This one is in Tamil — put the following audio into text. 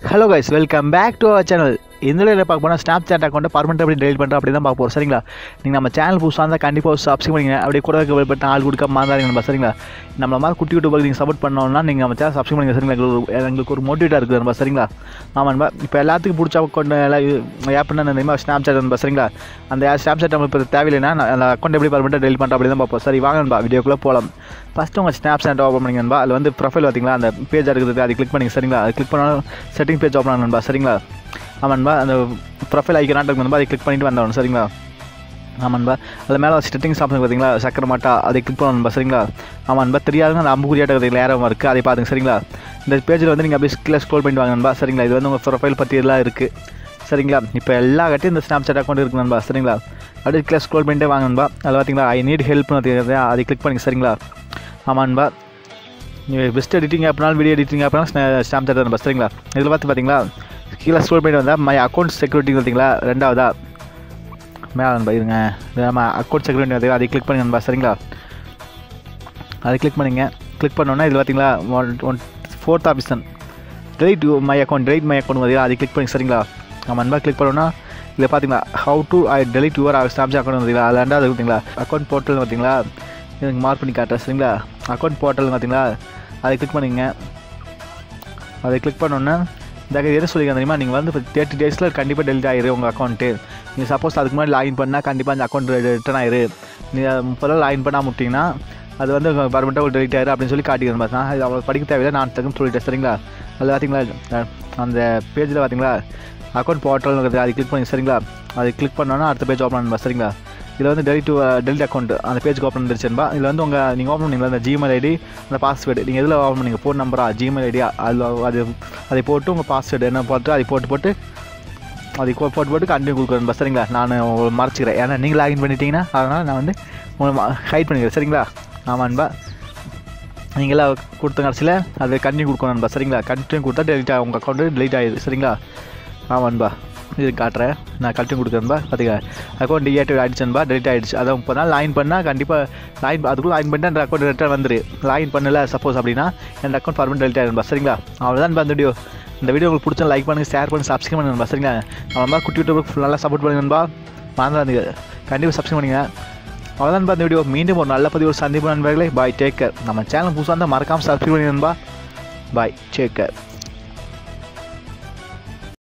hello guys welcome back to our channel இந்த வீடியோவில் பார்க்க போனால் ஸ்னாப் சாட் அக்கௌண்ட்டை பர்மனெண்ட் எப்படி டெலிட் பண்ணுறோம் அப்படி தான் பார்க்க போகிறோம் சரிங்களா நீங்கள் நம்ம சேனல் புதுசாக இருந்தால் கண்டிப்பாக சப்ஸ்கிரைப் பண்ணிங்க அப்படியே கூட இருக்க பட்டன் ஆள் கொடுக்க மாந்தாங்க நம்ம சரிங்களா நம்மள மாதிரி குட்டி யூடியூபருக்கு நீங்கள் சப்போர்ட் பண்ணோம்னா நீங்கள் நம்ம சேனல் சப்ஸ்கிரைப் பண்ணுங்க சரிங்களா எங்களுக்கு ஒரு- எங்களுக்கு ஒரு மோட்டிவேட்டாக இருக்குது நம்ம சரிங்களா ஆமாம் நண்பா இப்போ எல்லாத்துக்கும் பிடிச்ச அக்கௌண்ட் எல்லாம் ஆப் என்ன தெரியுமா ஸ்னாப் சாட் நண்பா சரிங்களா அந்த ஸ்னாப் சாட் நம்மளுக்கு இப்போ தேவையில்லைன்னா நான் அந்த அக்கௌண்ட் எப்படி பர்மனெண்ட் டெலிட் பண்ணுறோம் அப்படி தான் பார்ப்போம் சரி வாங்க நண்பா வீடியோக்குள்ளே போகலாம் ஃபஸ்ட்டு உங்கள் ஸ்னாப் சாட் ஓப்பன் பண்ணிங்க நண்பா அதில் வந்து ப்ரொஃபைல் பார்த்தீங்களா அந்த பேஜ் இருக்குது அதை கிளிக் பண்ணிங்க சரிங்களா அது கிளிக் பண்ணாலும் செட்டிங் பேஜ் ஓப்பன் ஆகும் நண்பா சரிங்களா ஆமாம் நண்பா அந்த ப்ரொஃபைல் ஐக்கனாட்டு இருக்கு நண்பா அதை கிளிக் பண்ணிட்டு வந்தவன் சரிங்களா ஆமாம் நண்பா அதில் மேலே செட்டிங்ஸ் ஆப்ஷன் பார்த்தீங்களா சக்கர மாட்டா அதை கிளிக் பண்ணணும் நண்பா சரிங்களா ஆமாம் நண்பா தெரியாதுங்க அந்த அம்புக்குரியாட்ட இருக்குது நேரம் இருக்குது அதை பார்த்துங்க சரிங்களா இந்த பேஜில் வந்து நீங்கள் அப்படியே கீழே ஸ்க்ரோல் பண்ணிட்டு வாங்க நண்பா சரிங்களா இது வந்து உங்கள் ப்ரொஃபைல் பற்றி எல்லாம் இருக்குது சரிங்களா இப்போ எல்லா கட்டையும் இந்த ஸ்னாப் சாட் அக்கௌண்ட் இருக்குது நண்பா சரிங்களா அப்படியே கீழே ஸ்க்ரோல் பண்ணிட்டே வாங்க நண்பா அதில் பார்த்தீங்களா ஐ நீட் ஹெல்ப்னு தெரியாது அதை கிளிக் பண்ணிங்க சரிங்களா ஆமாம் நண்பா நீங்கள் பெஸ்ட் எடிட்டிங் ஆப்னாலும் வீடியோ எடிட்டிங் ஆப்னாலும் ஸ்னாப் சாட் நண்பா சரிங்களா இதில் பார்த்து பார்த்தீங்களா கீழே ஸ்க்ரோல் பண்ணிட்டு வந்தால் மை அக்கௌண்ட் செக்யூரிட்டி பார்த்தீங்களா ரெண்டாவதா மேலே நண்பா இருங்க இது நம்ம அக்கௌண்ட் செக்யூரிட்டி வந்து அதை கிளிக் பண்ணுங்க நண்பா சரிங்களா அதை கிளிக் பண்ணுங்க கிளிக் பண்ணோன்னா இதில் பார்த்தீங்களா one one fourth option delete my account delete my account பார்த்தீங்களா அதை கிளிக் பண்ணி சரிங்களா நம்ம நண்பா கிளிக் பண்ணோன்னா இதில் பார்த்தீங்களா how to I delete your snap account பார்த்தீங்களா அதில் ரெண்டாவது பார்த்தீங்களா அக்கௌண்ட் போர்ட்டல் பார்த்தீங்களா எனக்கு மார்க் பண்ணி காட்டுறேன் சரிங்களா அக்கௌண்ட் போர்ட்டல் பார்த்தீங்களா அதை கிளிக் பண்ணுங்க அதை கிளிக் பண்ணோன்னே இந்த எது சொல்லிக்கிறேன் தெரியுமா நீங்கள் வந்து இப்போ தேர்ட்டி டேஸில் கண்டிப்பாக டெலிட் ஆயிரு உங்கள் அக்கௌண்ட்டு நீங்கள் சப்போஸ் அதுக்கு முன்னாடி லாகின் பண்ணால் கண்டிப்பாக அந்த அக்கௌண்ட் ரிட்டர்ன் ஆயிரு நீங்கள் முப்பது நாள் லாகின் பண்ணாமல் விட்டிங்கன்னா அது வந்து பர்மனெண்ட்டாக ஒரு டெலிட் ஆயிரு அப்படின்னு சொல்லி காட்டிக்கிறேன் பார்த்தா இது அவ்வளோ படிக்க தேவையில்லை நான் தகுன்னு சொல்லிட்டேன் சரிங்களா அதில் பார்த்தீங்களா அஹ் அந்த பேஜில் பார்த்தீங்களா அக்கௌண்ட் போர்ட்டல் இருக்குது அதை கிளிக் பண்ணி சரிங்களா அதை கிளிக் பண்ணோன்னா அடுத்த பேஜ் ஓப்பன் பண்ணுவா சரிங்களா இதில் வந்து டெலிட் டெலிட் அக்கௌண்ட் அந்த பேஜுக்கு ஓப்பன் பண்ணிருச்சுன்பா இதில் வந்து உங்கள் நீங்கள் ஓப்பன் பண்ணீங்களா அந்த ஜிமெயில் ஐடி அந்த பாஸ்வேர்டு நீங்கள் எதில் ஓப்பன் பண்ணீங்க ஃபோன் நம்பரா ஜிமெயில் ஐடியா அதில் அது அதை போட்டு உங்கள் பாஸ்வேர்டு என்ன போட்டு அதை போட்டு போட்டு அதை கோ- போட்டு போட்டு கண்டினியூ கொடுக்குறேன் சரிங்களா நான் உங்களை மறைச்சிக்கிறேன் ஏன்னா நீங்கள் லாகின் பண்ணிட்டீங்கன்னா அதனால் நான் வந்து உங்களை ஹைட் பண்ணிக்கிறேன் சரிங்களா ஆமான்பா நீங்களாம் கொடுத்த கடைசியில் அது கண்டினியூ கொடுக்கணும் நண்பா சரிங்களா கண்டினியூ கொடுத்தா டெலிட் ஆகும் உங்கள் அக்கௌண்ட்டு டெலிட் ஆகிடுது சரிங்களா ஆமான்பா இது காட்டுறேன் நான் கண்டினியூ கொடுக்குறேன்பா பார்த்துக்க அக்கௌண்ட் டிஆக்டிவ் ஆகிடுச்சுன்பா டெலிட் ஆகிடுச்சு அதை முப்பது நாள் லாயின் பண்ணால் கண்டிப்பாக லாயின் அதுக்குள்ளே லாயின் பண்ணிட்டு அந்த அக்கௌண்ட் ரிட்டர்ன் வந்துரு லாயின் பண்ணல சப்போஸ் அப்படின்னா என் அக்கௌண்ட் பர்மனெண்ட் டெலிட் ஆகிடும்பா சரிங்களா அவ்வளோதான் இந்த வீடியோ இந்த வீடியோ உங்களுக்கு பிடிச்சா லைக் பண்ணுங்கள் ஷேர் பண்ணி சப்ஸ்கிரைப் பண்ணுங்க சரிங்களா நம்ம குட்டி யூடியூபுக்கு நல்லா சப்போர்ட் பண்ணுங்கன்பா மறந்துடாதீங்க கண்டிப்பாக சப்ஸ்கிரைப் பண்ணுங்க அவ்வளோதான் இந்த வீடியோ மீண்டும் ஒரு நல்ல பதிவு ஒரு சந்திப்பு நண்பர்களே பாய் டேக் கேர் நம்ம சேனல் புதுசாக இருந்தால் மறக்காமல் சப்ஸ்கிரைப் பண்ணிடுன்பா பாய் டேக் கேர்